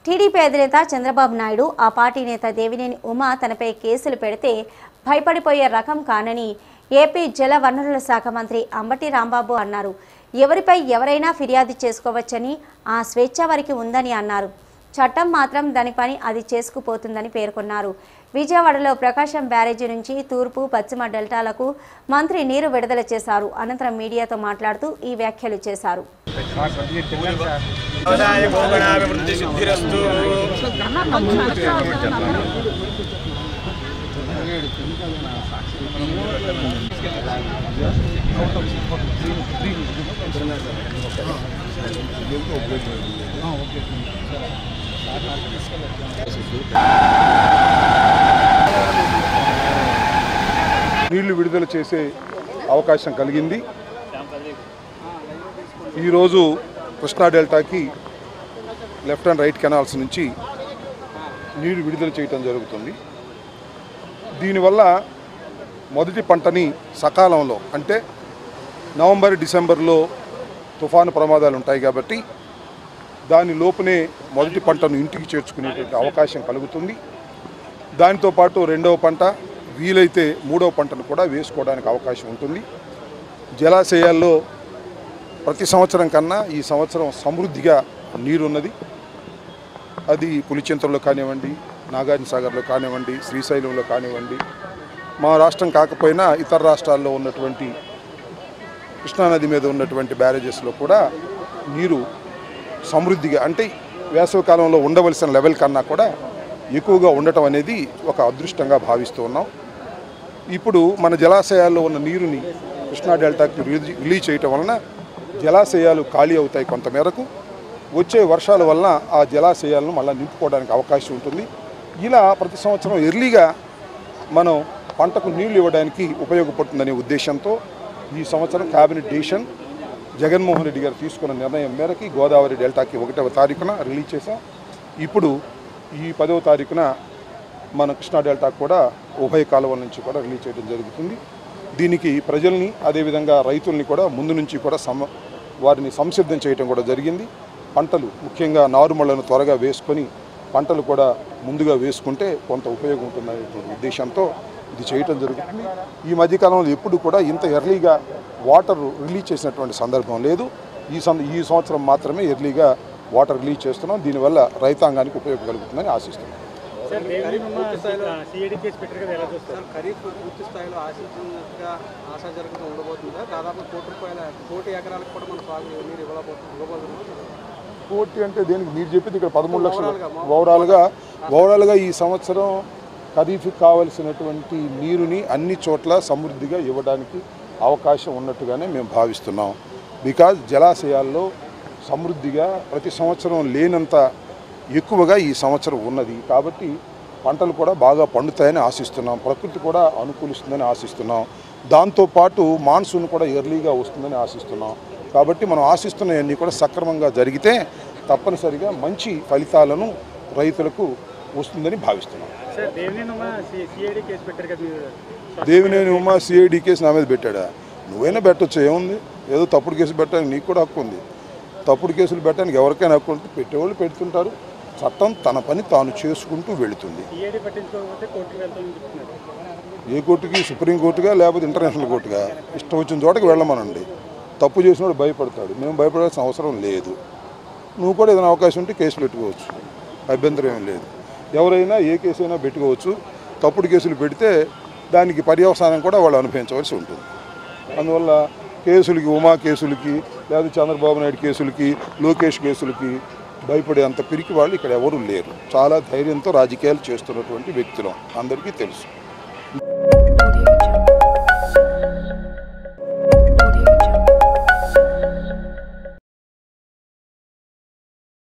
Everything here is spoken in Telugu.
టీడీపీ అధినేత చంద్రబాబు నాయుడు ఆ పార్టీ నేత దేవినేని ఉమా తనపై కేసులు పెడితే భయపడిపోయే రకం కానని ఏపీ జల వనరుల శాఖ మంత్రి అంబటి రాంబాబు అన్నారు ఎవరిపై ఎవరైనా ఫిర్యాదు చేసుకోవచ్చని ఆ స్వేచ్ఛ వారికి ఉందని అన్నారు చట్టం మాత్రం దాని పని అది చేసుకుపోతుందని పేర్కొన్నారు విజయవాడలో ప్రకాశం బ్యారేజీ నుంచి తూర్పు పశ్చిమ డెల్టాలకు మంత్రి నీరు విడుదల చేశారు అనంతరం మీడియాతో మాట్లాడుతూ ఈ వ్యాఖ్యలు చేశారు సదాయ గోగణాభివృద్ధి సిద్ధిరస్తు నీళ్లు విడుదల చేసే అవకాశం కలిగింది ఈరోజు కృష్ణా డెల్టాకి లెఫ్ట్ అండ్ రైట్ కెనాల్స్ నుంచి నీరు విడుదల చేయటం జరుగుతుంది దీనివల్ల మొదటి పంటని సకాలంలో అంటే నవంబర్ డిసెంబర్లో తుఫాను ప్రమాదాలు ఉంటాయి కాబట్టి దాని లోపునే మొదటి పంటను ఇంటికి చేర్చుకునేటువంటి అవకాశం కలుగుతుంది దానితో పాటు రెండవ పంట వీలైతే మూడవ పంటను కూడా వేసుకోవడానికి అవకాశం ఉంటుంది జలాశయాల్లో ప్రతి సంవత్సరం కన్నా ఈ సంవత్సరం సమృద్ధిగా నీరున్నది అది పులిచింతల్లో కానివ్వండి నాగార్జున సాగర్లో కానివ్వండి శ్రీశైలంలో కానివ్వండి మా రాష్ట్రం కాకపోయినా ఇతర రాష్ట్రాల్లో ఉన్నటువంటి కృష్ణానది మీద ఉన్నటువంటి బ్యారేజెస్లో కూడా నీరు సమృద్ధిగా అంటే వేసవికాలంలో ఉండవలసిన లెవెల్ కన్నా కూడా ఎక్కువగా ఉండటం అనేది ఒక అదృష్టంగా భావిస్తూ ఉన్నాం ఇప్పుడు మన జలాశయాల్లో ఉన్న నీరుని కృష్ణా డెల్టాకి రిలీజ్ రిలీజ్ చేయటం వలన జలాశయాలు ఖాళీ అవుతాయి కొంతమేరకు వచ్చే వర్షాల వలన ఆ జలాశయాలను మళ్ళీ నింపుకోవడానికి అవకాశం ఉంటుంది ఇలా ప్రతి సంవత్సరం ఎర్లీగా మనం పంటకు నీళ్లు ఇవ్వడానికి ఉపయోగపడుతుందనే ఉద్దేశంతో ఈ సంవత్సరం క్యాబినెట్ డెసిషన్ జగన్మోహన్ రెడ్డి గారు తీసుకున్న నిర్ణయం మేరకి గోదావరి డెల్టాకి ఒకటవ తారీఖున రిలీజ్ చేశాం ఇప్పుడు ఈ పదవ తారీఖున మన కృష్ణా డెల్టా కూడా ఉభయ కాలువల నుంచి కూడా రిలీజ్ చేయడం జరుగుతుంది దీనికి ప్రజల్ని అదేవిధంగా రైతుల్ని కూడా ముందు నుంచి కూడా సమ వారిని సంసిద్ధం చేయడం కూడా జరిగింది పంటలు ముఖ్యంగా నారుమళ్లను త్వరగా వేసుకొని పంటలు కూడా ముందుగా వేసుకుంటే కొంత ఉపయోగం ఉంటుందనేటువంటి ఉద్దేశంతో ఇది చేయటం జరుగుతుంది ఈ మధ్యకాలంలో ఎప్పుడు కూడా ఇంత ఎర్లీగా వాటర్ రిలీజ్ చేసినటువంటి సందర్భం లేదు ఈ సం ఈ సంవత్సరం మాత్రమే ఎర్లీగా వాటర్ రిలీజ్ చేస్తున్నాం దీనివల్ల రైతాంగానికి ఉపయోగం కలుగుతుందని ఆశిస్తున్నాం సిఐడి కేసు పెట్టారు కదా ఎలా చూస్తారు ఖరీఫ్ పూర్తి స్థాయిలో ఆశించినట్టుగా ఆశాజనకంగా ఉండబోతుందా దాదాపు కోటి రూపాయల కోటి ఎకరాలకు కూడా మనం సాగు నీరు ఇవ్వబోతుంది ఇవ్వబోతున్నాం కోటి అంటే దేనికి మీరు చెప్పింది ఇక్కడ పదమూడు లక్షలు ఓవరాల్గా ఓవరాల్గా ఈ సంవత్సరం ఖరీఫ్కి కావలసినటువంటి నీరుని అన్ని చోట్ల సమృద్ధిగా ఇవ్వడానికి అవకాశం ఉన్నట్టుగానే మేము భావిస్తున్నాం బికాజ్ జలాశయాల్లో సమృద్ధిగా ప్రతి సంవత్సరం లేనంత ఎక్కువగా ఈ సంవత్సరం ఉన్నది కాబట్టి పంటలు కూడా బాగా పండుతాయని ఆశిస్తున్నాం ప్రకృతి కూడా అనుకూలిస్తుందని ఆశిస్తున్నాం దాంతోపాటు మాన్సూన్ కూడా ఎర్లీగా వస్తుందని ఆశిస్తున్నాం కాబట్టి మనం ఆశిస్తున్నవన్నీ కూడా సక్రమంగా జరిగితే తప్పనిసరిగా మంచి ఫలితాలను రైతులకు వస్తుందని భావిస్తున్నాం సార్ దేవినేనమ్మా సిఐడి కేసు పెట్టారు కదా మీరు దేవినేని ఉమా సిఐడి కేసు నా మీద పెట్టాడా నువ్వైనా పెట్టొచ్చు ఏముంది ఏదో తప్పుడు కేసు పెట్టడానికి నీకు కూడా హక్కు ఉంది తప్పుడు కేసులు పెట్టడానికి ఎవరికైనా హక్కు ఉంటుంది పెట్టేవాళ్ళు పెడుతుంటారు చట్టం తన పని తాను చేసుకుంటూ వెళుతుంది సిఐడి పట్టించుకోకపోతే కోర్టుకు వెళ్తామని చెప్తున్నారు ఏ కోర్టుకి సుప్రీంకోర్టుగా లేకపోతే ఇంటర్నేషనల్ కోర్టుగా ఇష్టం వచ్చిన చోటకి వెళ్ళమనండి తప్పు చేసినోడు భయపడతాడు మేము భయపడాల్సిన అవసరం లేదు నువ్వు కూడా ఏదైనా అవకాశం ఉంటే కేసు పెట్టుకోవచ్చు అభ్యంతరం ఏం లేదు ఎవరైనా ఏ కేసు అయినా పెట్టుకోవచ్చు తప్పుడు కేసులు పెడితే దానికి పర్యవసానం కూడా వాళ్ళు అనుభవించవలసి ఉంటుంది అందువల్ల కేసులకి ఉమా కేసులకి లేదా చంద్రబాబు నాయుడు కేసులకి లోకేష్ కేసులకి భయపడే అంత పిరికి వాళ్ళు ఇక్కడ ఎవరు లేరు చాలా ధైర్యంతో రాజకీయాలు చేస్తున్నటువంటి వ్యక్తులం అందరికీ తెలుసు